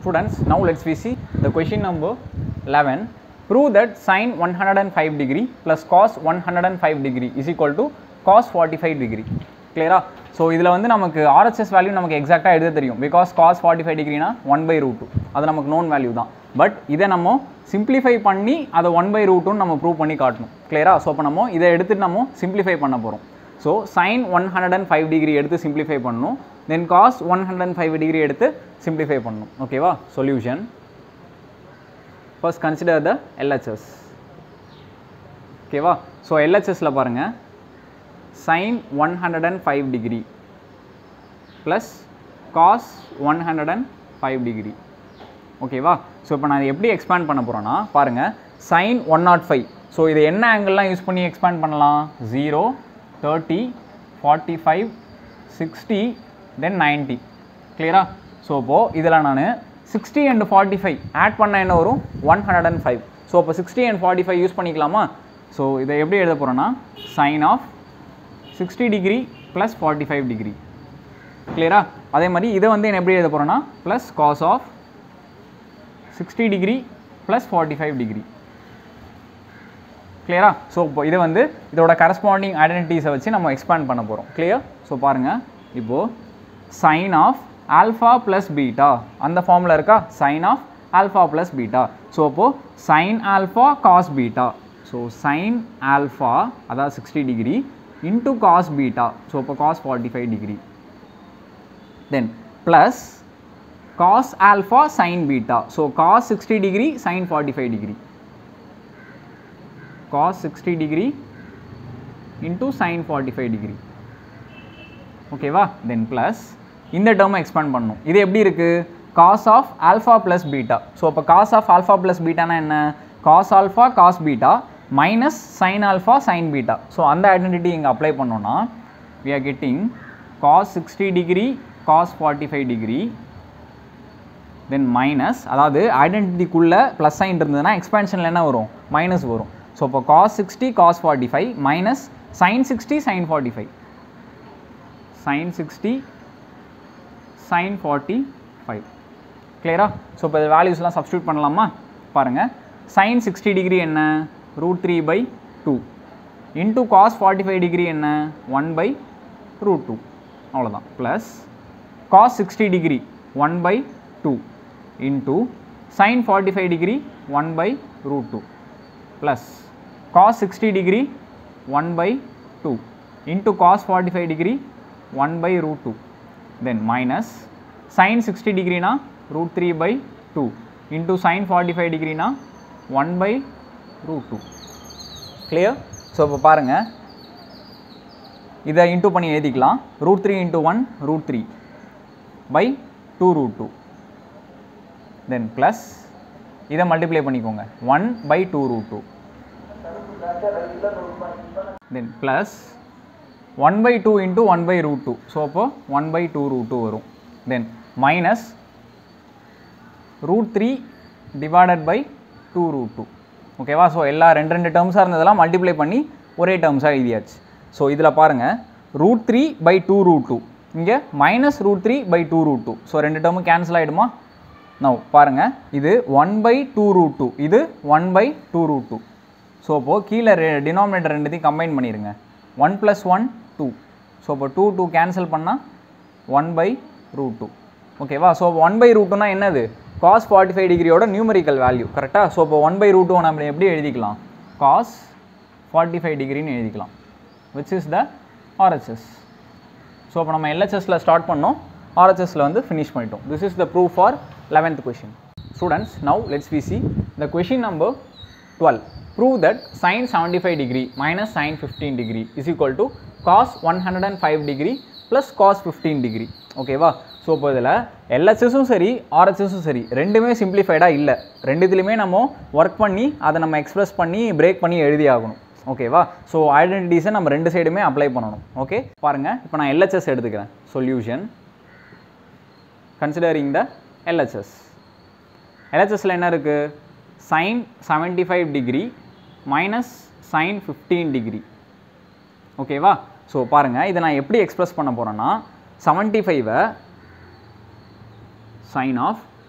Students, now let's we see the question number 11. Prove that sin 105 degree plus cos 105 degree is equal to cos 45 degree. கிளியரா so இதில் வந்து நமக்கு RHS value நமக்கு எக்ஸாக்டாக எழுத தெரியும் பிகாஸ் காஸ் ஃபார்ட்டி ஃபைவ் டிகிரினா ஒன் பை ரூட் டூ அது நமக்கு நோன் வேல்யூ தான் பட் இதை நம்ம சிம்பிளிஃபை பண்ணி அதை ஒன் பை ரூட்டுன்னு நம்ம ப்ரூவ் பண்ணி காட்டணும் கிளியரா ஸோ அப்போ நம்ம இதை எடுத்துட்டு நம்ம சிம்பிளிஃபை பண்ண போகிறோம் so sine one hundred and five degree எடுத்து சிம்பிளிஃபை பண்ணணும் then cos one hundred and five degree எடுத்து சிம்பிளிஃபை பண்ணணும் ஓகேவா solution first consider the LHS ஓகேவா ஸோ எல்ஹெச்எஸில் பாருங்கள் sine one hundred and five degree plus cos one hundred and five degree ஓகேவா so இப்போ நான் இதை எப்படி எக்ஸ்பேண்ட் பண்ண போகிறேன்னா பாருங்கள் sine one naught five so இது என்ன ஆங்கிள்லாம் யூஸ் பண்ணி எக்ஸ்பேண்ட் பண்ணலாம் zero thirty forty five sixty then ninety கிளியரா ஸோ இப்போது இதில் நான் sixty and forty five add பண்ண என்ன வரும் one hundred and five so இப்போ sixty and forty five use பண்ணிக்கலாமா ஸோ இதை எப்படி எழுத போகிறோன்னா sine of sixty degree plus forty five degree கிளியரா அதே மாதிரி இதை வந்து என்ன எப்படி எழுத போகிறோன்னா plus cos of sixty degree plus forty five degree கிளியரா ஸோ இப்போ இதை வந்து இதோட கரஸ்பாண்டிங் ஐடென்டிட்டிஸை வச்சு நம்ம எக்ஸ்பேண்ட் பண்ண போகிறோம் கிளியர் ஸோ பாருங்கள் இப்போது sine of alpha plus beta அந்த ஃபார்மில் இருக்கா sine of alpha plus beta so அப்போது sine alpha cos beta so sine alpha அதாவது sixty degree into cos beta so இப்போ cos forty five degree then plus cos alpha sine beta so cos sixty degree sine forty five degree cos sixty degree into sine forty five degree ஓகேவா then plus இந்த டேர்மை expand பண்ணணும் இது எப்படி இருக்குது cos of alpha plus beta so அப்போ cos of alpha plus பீட்டானா என்ன cos alpha cos beta minus sine alpha sine beta so அந்த ஐடென்டிட்டி இங்கே அப்ளை பண்ணோன்னா we are getting cos sixty degree cos forty five degree then minus அதாவது ஐடென்டிட்டிக்குள்ளே plus sine இருந்ததுன்னா எக்ஸ்பேன்ஷனில் என்ன வரும் மைனஸ் வரும் ஸோ இப்போ cos sixty cos forty five minus sine sixty sine forty five sine sixty sine forty five கிளியரா so இப்போ இந்த வேல்யூஸ்லாம் சப்ஸ்டியூட் பண்ணலாமா பாருங்கள் சைன் சிக்ஸ்டி டிகிரி என்ன root three by two into cos forty five degree என்ன one by root two அவ்வளோதான் plus cos sixty degree one by two into sine forty five degree one by root two plus cos sixty degree one by two into cos forty five degree one by root two then minus sine sixty டிகிரினா root three by two into sine forty five டிகிரினா one by root two clear so இப்போ பாருங்கள் இதை into பண்ணி எழுதிக்கலாம் root three into one root three by two root two then plus இதை multiply பண்ணிக்கோங்க one by two root two then plus one by two into one by root two so அப்போ one by two root two வரும் then minus root three divided by two root two ஓகேவா so எல்லா ரெண்டு ரெண்டு டேர்ம்ஸாக இருந்ததெல்லாம் multiply பண்ணி ஒரே டேர்ம்ஸாக எழுதியாச்சு ஸோ இதில் பாருங்கள் root three by two root two இங்கே minus root three by two root two so ரெண்டு டேர்மும் கேன்சல் ஆகிடுமா நவ் பாருங்கள் இது one by two root two இது one by two root two so அப்போது கீழே ரெ டினாமினேட்டர் ரெண்டுத்தையும் கம்பைன் பண்ணிடுங்க one plus one two so இப்போ டூ டூ கேன்சல் பண்ணால் ஒன் பை ரூட் டூ ஓகேவா ஸோ ஒன் பை ரூட் டூனா என்னது cos forty five டிகிரியோட numerical value கரெக்டாக ஸோ இப்போ ஒன் பை ரூட் டூ நம்ம எப்படி எழுதிக்கலாம் காஸ் ஃபார்ட்டி ஃபைவ் டிகிரின்னு எழுதிக்கலாம் which is the RHS so இப்போ நம்ம எல்ஹெச்எஸில் ஸ்டார்ட் பண்ணோம் ஆர்ஹெச்எஸில் வந்து ஃபினிஷ் பண்ணிட்டோம் this is the proof for eleventh question students now let's we see the question number twelve prove that sine seventy five degree minus sine fifteen degree is equal to cos one hundred and five degree plus cos fifteen degree ஓகேவா so இப்போ இதில் எல்ஹெச்எஸும் சரி ஆர்ஹெச்எஸும் சரி ரெண்டுமே சிம்பிளிஃபைடாக இல்லை ரெண்டுத்துலையுமே நம்ம work பண்ணி அதை நம்ம எக்ஸ்ப்ரெஸ் பண்ணி பிரேக் பண்ணி எழுதி ஆகணும் ஓகேவா ஸோ ஐடென்டிட்டிஸை நம்ம ரெண்டு சைடுமே அப்ளை பண்ணணும் ஓகே பாருங்கள் இப்போ நான் எல்ஹெச்எஸ் எடுத்துக்கிறேன் சொல்யூஷன் கன்சிடரிங் த எல்ஹெச்எஸ் எல்ஹெச்எஸில் என்ன இருக்குது sine seventy five degree minus sine fifteen degree ஓகேவா ஸோ பாருங்கள் இதை நான் எப்படி எக்ஸ்ப்ரெஸ் பண்ண போகிறேன்னா செவன்ட்டி ஃபைவை சைன் ஆஃப்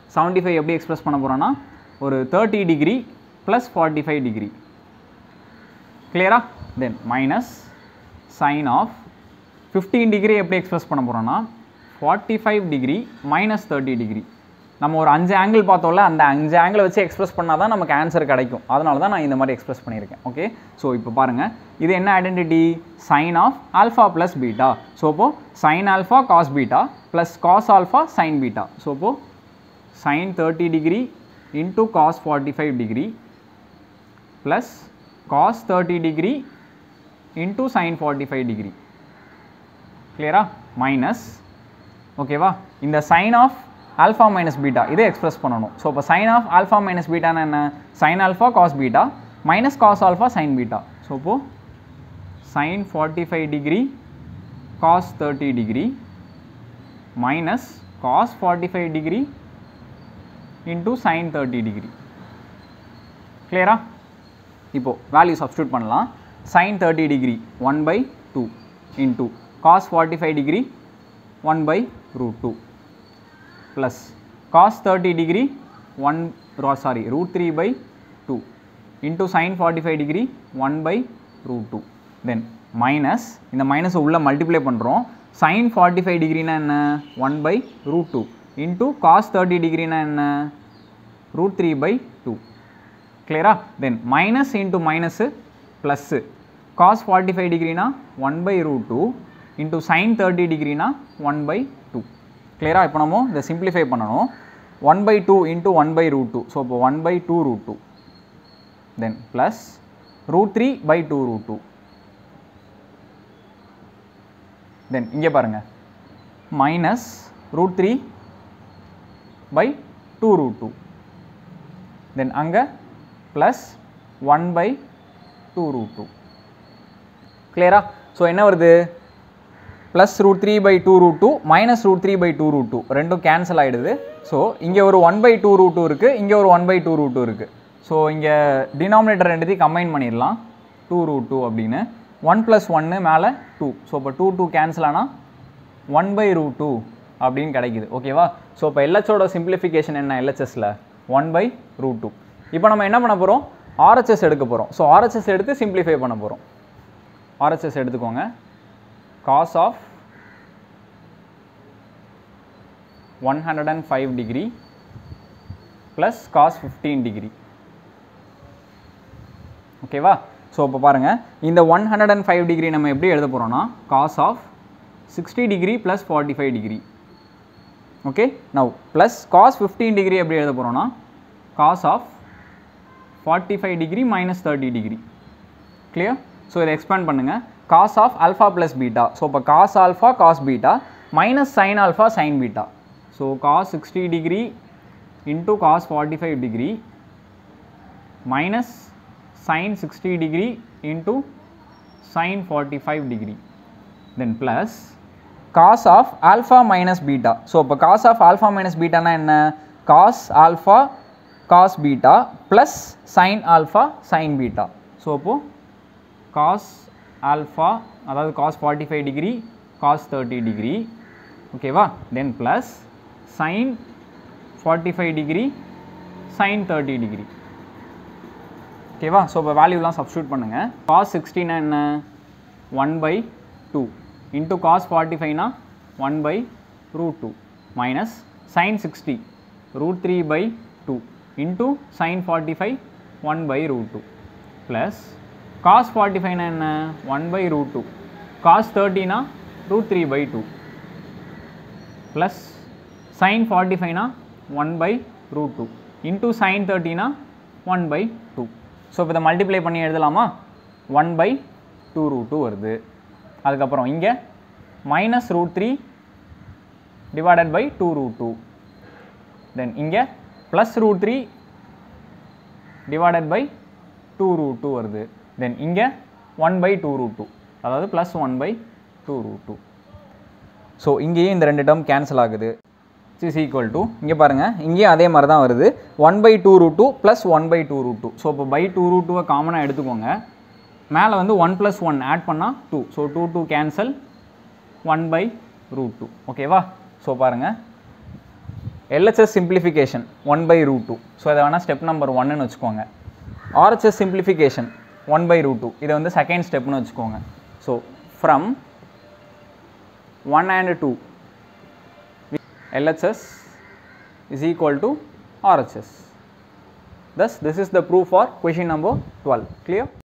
செவன்ட்டி ஃபைவ் எப்படி எக்ஸ்பிரஸ் பண்ண போகிறோன்னா ஒரு thirty degree plus forty five degree கிளியரா then minus sine of fifteen degree எப்படி எக்ஸ்பிரஸ் பண்ண போகிறோன்னா forty five degree minus thirty degree நம்ம ஒரு அஞ்சு ஆங்கிள் பார்த்தோம்ல அந்த அஞ்சு ஆங்கிளை வச்சு எக்ஸ்பிரஸ் பண்ணால் தான் நமக்கு ஆன்சர் கிடைக்கும் அதனால தான் நான் இந்த மாதிரி எக்ஸ்பிரஸ் பண்ணியிருக்கேன் ஓகே ஸோ இப்போ பாருங்கள் இது என்ன identity sine of alpha plus beta so இப்போ sine alpha cos beta plus cos alpha sine beta so இப்போ sine thirty degree into cos forty five degree plus cos thirty degree into sine forty five degree கிளியரா minus ஓகேவா இந்த sine of alpha minus beta இதை express பண்ணணும் so இப்போ sine of alpha minus பீட்டானா என்ன sine alpha cos beta minus cos alpha sine beta so இப்போது sine forty five degree cos thirty degree minus cos forty five degree into sine thirty degree கிளியரா இப்போது value substitute பண்ணலாம் sine thirty degree one by two into cos forty five degree one by root two plus cos thirty degree one sorry root three by two into sine forty five degree one by root two then minus இந்த மைனஸை உள்ளே multiply பண்ணுறோம் sign forty five டிகிரினா என்ன one by root two into cos thirty டிகிரினா என்ன root three by two கிளியரா then minus into minus plus cos forty five டிகிரினா one by root two into sine thirty டிகிரினா ஒன் பை டூ கிளியரா இப்போ நம்ம இதை சிம்பிளிஃபை பண்ணணும் one by two into one by root two so இப்போ one by two root two then plus root three by two root two then இங்கே பாருங்கள் minus root three by two root two then அங்கே plus one by two root two கிளியரா so என்ன வருது plus root three by two root two minus root three by two root two ரெண்டும் cancel ஆகிடுது so இங்கே ஒரு one by two root two இருக்குது இங்கே ஒரு one by two root two இருக்குது ஸோ இங்கே டினாமினேட்டர் ரெண்டுத்தையும் கம்பைன் பண்ணிடலாம் டூ ரூட் டூ அப்படின்னு ஒன் ப்ளஸ் ஒன்று மேலே டூ ஸோ இப்போ டூ டூ கேன்சல் ஆனால் ஒன் பை ரூட் டூ அப்படின்னு கிடைக்குது ஓகேவா ஸோ இப்போ எல்ஹெச்சோட சிம்பிளிஃபிகேஷன் என்ன எல்ஹெச்எஸில் ஒன் பை ரூட் டூ இப்போ நம்ம என்ன பண்ண போகிறோம் ஆர்ஹெச்எஸ் எடுக்க போகிறோம் ஸோ ஆர்ஹெச்எஸ் எடுத்து சிம்பிளிஃபை பண்ண போகிறோம் ஆர்ஹெச்எஸ் எடுத்துக்கோங்க cos of one hundred and five degree plus cos fifteen degree ஓகேவா ஸோ இப்போ பாருங்கள் இந்த one hundred and five degree நம்ம எப்படி எழுத போகிறோம்னா cos of sixty degree plus forty five degree okay now plus cos fifteen degree எப்படி எழுத போகிறோம்னா cos of forty five degree minus thirty degree clear so இதை எக்ஸ்பேண்ட் பண்ணுங்கள் cos of alpha plus beta so இப்போ cos alpha cos beta minus sine alpha sine beta so cos sixty degree into cos forty five degree minus sine sixty degree into sine forty five degree then plus cos of alpha minus beta so இப்போ cos of alpha minus பீட்டானா என்ன cos alpha cos beta plus sine alpha sine beta so அப்போது cos alpha அதாவது cos forty five degree cos thirty degree ஓகேவா then plus sine forty five degree sine thirty degree ஓகேவா so இப்போ வேல்யூலாம் substitute பண்ணுங்கள் cos சிக்ஸ்டினா என்ன one by two into cos forty ஃபைவ்னா one by root two minus sine sixty root three by two into sine forty five one by root two plus cos forty ஃபைவ்னா என்ன one by root two cos தேர்ட்டினா root three by two plus sine forty ஃபைவ்னா one by root two into sine தேர்ட்டினா one by two so இப்போ இதை multiply பண்ணி எழுதலாமா one by two root two வருது அதுக்கப்புறம் இங்கே minus root three divided by two root two then இங்கே plus root three divided by two root two வருது தென் இங்கே one by two root two அதாவது plus one by two root two so இங்கேயும் இந்த ரெண்டு டேர்ம் கேன்சல் ஆகுது is equal to இங்கே பாருங்கள் இங்கேயும் அதே மாதிரி தான் வருது one by two root two plus one by two root two so இப்போ பை டூ ரூட் டூவை காமனாக எடுத்துக்கோங்க மேலே வந்து ஒன் ப்ளஸ் ஒன் ஆட் பண்ணால் two so two two cancel one by root two ஓகேவா ஸோ பாருங்கள் LHS simplification one by root two so இதை வேணால் ஸ்டெப் நம்பர் ஒன்னு வச்சுக்கோங்க RHS simplification one by root two இதை வந்து செகண்ட் ஸ்டெப்னு வச்சுக்கோங்க so from one and two LHS is equal to RHS. Thus, this is the proof for question number 12. Clear?